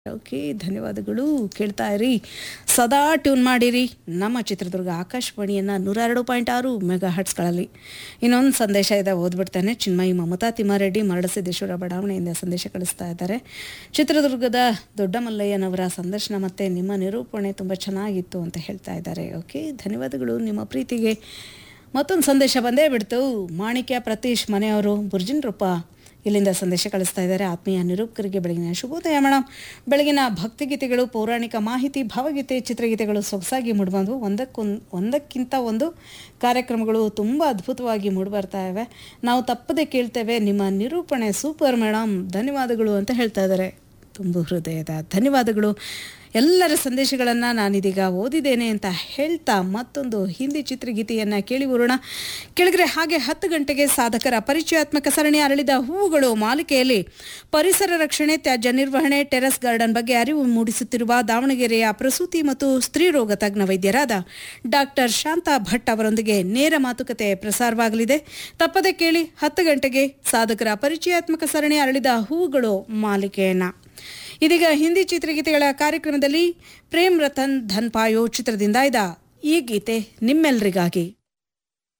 okay ಧನ್ಯವಾದಗಳು ಕೇಳ್ತಾ ಇರಿ ಸದಾ ಟ್ಯೂನ್ ಮಾಡಿರಿ ನಮ್ಮ ಚಿತ್ರದುರ್ಗ ಆಕಾಶವಾಣಿಯನ್ನು ನೂರ ಎರಡು ಪಾಯಿಂಟ್ ಆರು ಮೆಗಾ ಹಟ್ಸ್ಗಳಲ್ಲಿ ಇನ್ನೊಂದು ಸಂದೇಶ ಇದೆ ಓದ್ಬಿಡ್ತಾನೆ ಚಿನ್ಮಯಿ ಮಮತಾ ತಿಮ್ಮಾರೆಡ್ಡಿ ಮರಡಸಿದ್ದೇಶ್ವರ ಬಡಾವಣೆಯಿಂದ ಸಂದೇಶ ಕಳಿಸ್ತಾ ಇದ್ದಾರೆ ಚಿತ್ರದುರ್ಗದ ದೊಡ್ಡ ಮಲ್ಲಯ್ಯನವರ ಸಂದರ್ಶನ ಮತ್ತು ನಿಮ್ಮ ನಿರೂಪಣೆ ತುಂಬ ಚೆನ್ನಾಗಿತ್ತು ಅಂತ ಹೇಳ್ತಾ ಇದ್ದಾರೆ ಓಕೆ ಧನ್ಯವಾದಗಳು ನಿಮ್ಮ ಪ್ರೀತಿಗೆ ಮತ್ತೊಂದು ಸಂದೇಶ ಬಂದೇ ಬಿಡ್ತು ಮಾಣಿಕ್ಯ ಪ್ರತೀಶ್ ಮನೆಯವರು ಬುರ್ಜಿನ್ ರೂಪ ಇಲ್ಲಿಂದ ಸಂದೇಶ ಕಳಿಸ್ತಾ ಇದ್ದಾರೆ ಆತ್ಮೀಯ ನಿರೂಪಕರಿಗೆ ಬೆಳಗಿನ ಶುಭೋದಯ ಮೇಡಮ್ ಬೆಳಗಿನ ಭಕ್ತಿಗೀತೆಗಳು ಪೌರಾಣಿಕ ಮಾಹಿತಿ ಭಾವಗೀತೆ ಚಿತ್ರಗೀತೆಗಳು ಸೊಗಸಾಗಿ ಮೂಡಿಬಂದವು ಒಂದಕ್ಕೊಂದು ಒಂದಕ್ಕಿಂತ ಒಂದು ಕಾರ್ಯಕ್ರಮಗಳು ತುಂಬ ಅದ್ಭುತವಾಗಿ ಮೂಡಿಬರ್ತಾ ಇವೆ ನಾವು ತಪ್ಪದೆ ಕೇಳ್ತೇವೆ ನಿಮ್ಮ ನಿರೂಪಣೆ ಸೂಪರ್ ಮೇಡಮ್ ಧನ್ಯವಾದಗಳು ಅಂತ ಹೇಳ್ತಾ ಇದ್ದಾರೆ ತುಂಬ ಹೃದಯದ ಧನ್ಯವಾದಗಳು ಎಲ್ಲರ ಸಂದೇಶಗಳನ್ನು ನಾನಿದೀಗ ಓದಿದ್ದೇನೆ ಅಂತ ಹೇಳ್ತಾ ಮತ್ತೊಂದು ಹಿಂದಿ ಚಿತ್ರಗೀತೆಯನ್ನು ಕೇಳಿ ಬರೋಣ ಕೆಳಗರೆ ಹಾಗೆ ಹತ್ತು ಗಂಟೆಗೆ ಸಾಧಕರ ಪರಿಚಯಾತ್ಮಕ ಸರಣಿ ಅರಳಿದ ಹೂವುಗಳು ಮಾಲಿಕೆಯಲ್ಲಿ ಪರಿಸರ ರಕ್ಷಣೆ ತ್ಯಾಜ್ಯ ನಿರ್ವಹಣೆ ಟೆರೆಸ್ ಗಾರ್ಡನ್ ಬಗ್ಗೆ ಅರಿವು ಮೂಡಿಸುತ್ತಿರುವ ದಾವಣಗೆರೆಯ ಪ್ರಸೂತಿ ಮತ್ತು ಸ್ತ್ರೀರೋಗ ತಜ್ಞ ವೈದ್ಯರಾದ ಡಾಕ್ಟರ್ ಶಾಂತಾ ಭಟ್ ಅವರೊಂದಿಗೆ ನೇರ ಮಾತುಕತೆ ಪ್ರಸಾರವಾಗಲಿದೆ ತಪ್ಪದೆ ಕೇಳಿ ಹತ್ತು ಗಂಟೆಗೆ ಸಾಧಕರ ಪರಿಚಯಾತ್ಮಕ ಸರಣಿ ಅರಳಿದ ಹೂವುಗಳು ಮಾಲಿಕೆಯನ್ನ ಇದೀಗ ಹಿಂದಿ ಚಿತ್ರಗೀತೆಗಳ ಕಾರ್ಯಕ್ರಮದಲ್ಲಿ ಪ್ರೇಮ್ ರತನ್ ಧನ್ ಪಾಯೋ ಚಿತ್ರದಿಂದ ಇದ ಈ ಗೀತೆ ನಿಮ್ಮೆಲ್ಲರಿಗಾಗಿ